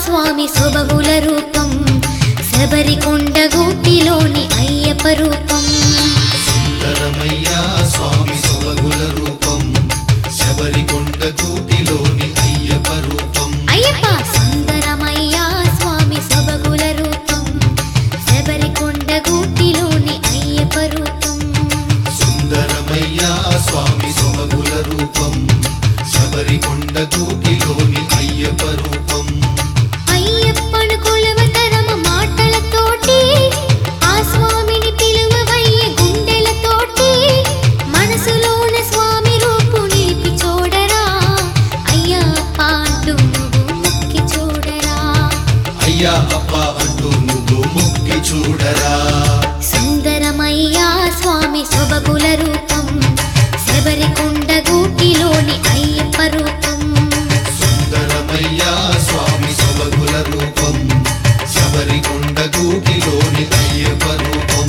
స్వామి సొబగుల రూపం శబరికొండ గూటిలోని అయ్యప్ప రూపం సుందరమయ్యా స్వామి సొబగుల రూపం శబరికొండ కూటిలోని అయ్యప్ప రూపం అయ్యప్ప సుందరమయ్యా స్వామి సొబగుల రూపం శబరికొండ గూటిలోని అయ్యప్ప రూపం సుందరమయ్యా స్వామి సొబగుల రూపం శబరికొండ కూటిలోని అయ్యప్ప రూపం అయ్యప్పను కొలవతరమ మాటలతోటి ఆ స్వామిని పిలువవయ్య గుండెలతోటి మనసులోన స్వామి రూపు నిలిపి చూడరా అయ్యప్ప అంటూ నువ్వు మొక్కి చూడరా అయ్యా అప్ప అంటూ నువ్వు ముక్కి చూడరా సుందరమయ్యా స్వామి సొబగుల రూపం శబరికొండ గూటిలోని అయ్యప్ప రూపం సుందరమయ్యా స్వామి సొబగుల రూపం శబరికొండ కూటిలోని అయ్యప్ప రూపం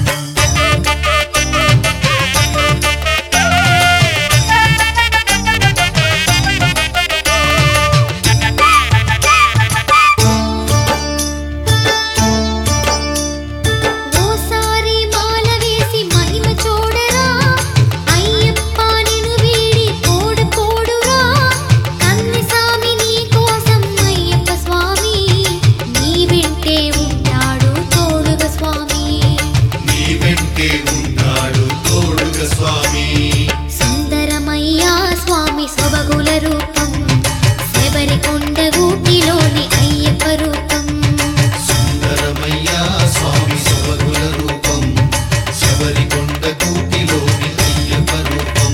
ఓసారి మాల వేసి మహిమ చూడరా అయ్యప్ప నిన్ను వీడి పోడు పోడురా కన్నె స్వామి నీ కోసం అయ్యప్ప స్వామి నీ వెంటే ఉంటాడు తోడుగా స్వామి నీ వెంటే ఉన్నాడు తోడుగా స్వామి సుందరమయ్యా స్వామి సొబగుల రూపం శబరికొండ గూటిలోని అయ్యప్ప రూపం సుందరమయ్యా స్వామి సొబగుల రూపం శబరికొండ కూటిలోని అయ్యప్ప రూపం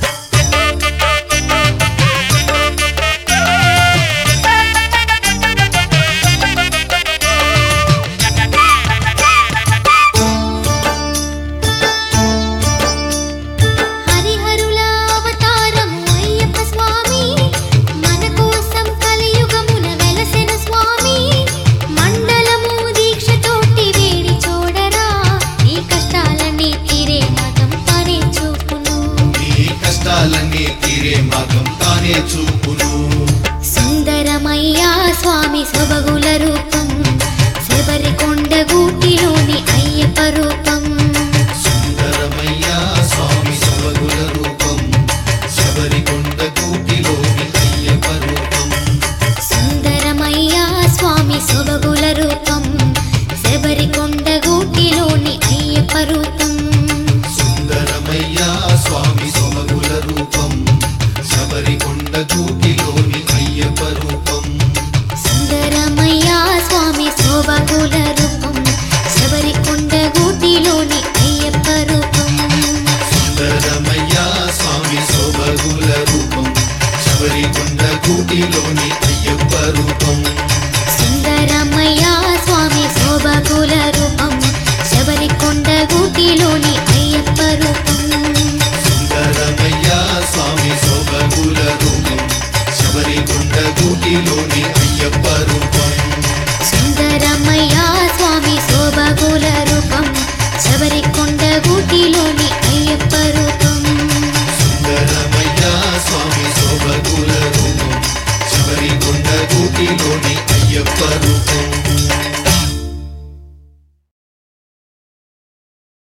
హరిహరుల అవతారము అయ్యప్ప స్వామి మన కోసం కలియుగమున వెలసెను స్వామి మండలము దీక్షతోటి వేడి చూడరా ఈ కష్టాలన్నీ తీరే మతం పరే చూపును నీ కష్టాలన్నీ తీరే మార్గం తానే చూపును సుందరమయ్యా స్వామి సొబగుల రూపం శబరికొండ గూటిలోని అయ్యప్ప రూపం సుందరమయ్యా స్వామి సొబగుల రూపం శబరికొండ కూటిలోని అయ్యప్ప రూపం సుందరమయ్యా స్వామి సొబగుల రూపం శబరికొండ గూటిలోని అయ్యప్ప రూపం సుందరమయ్యా స్వామి సొబగుల రూపం శబరికొండ కూటిలోని అయ్యప్ప రూపం సుందరమయ్యా స్వామి శోభగుల రూపం శబరికొండ గూటిలోని అయ్యప్ప రూపం సుందరమయ్యా స్వామి శోభగుల రూపం శబరికొండ కూటిలోని అయ్యప్ప రూపం సుందరమయ్యా స్వామి శోభగుల రూపం శబరికొండ గూటిలోని అయ్యప్ప రూపం సుందరమయ్యా స్వామి శోభగుల రూపం శబరికొండ కూటిలోని అయ్యప్ప రూపం సుందరమయ్యా స్వామి శోభగుల రూపం శబరికొండ గూటిలోని అయ్యప్ప రూపం సుందరమయ్యా స్వామి శోభగుల రూపం శబరికొండ కూటిలోని అయ్యప్ప రూపం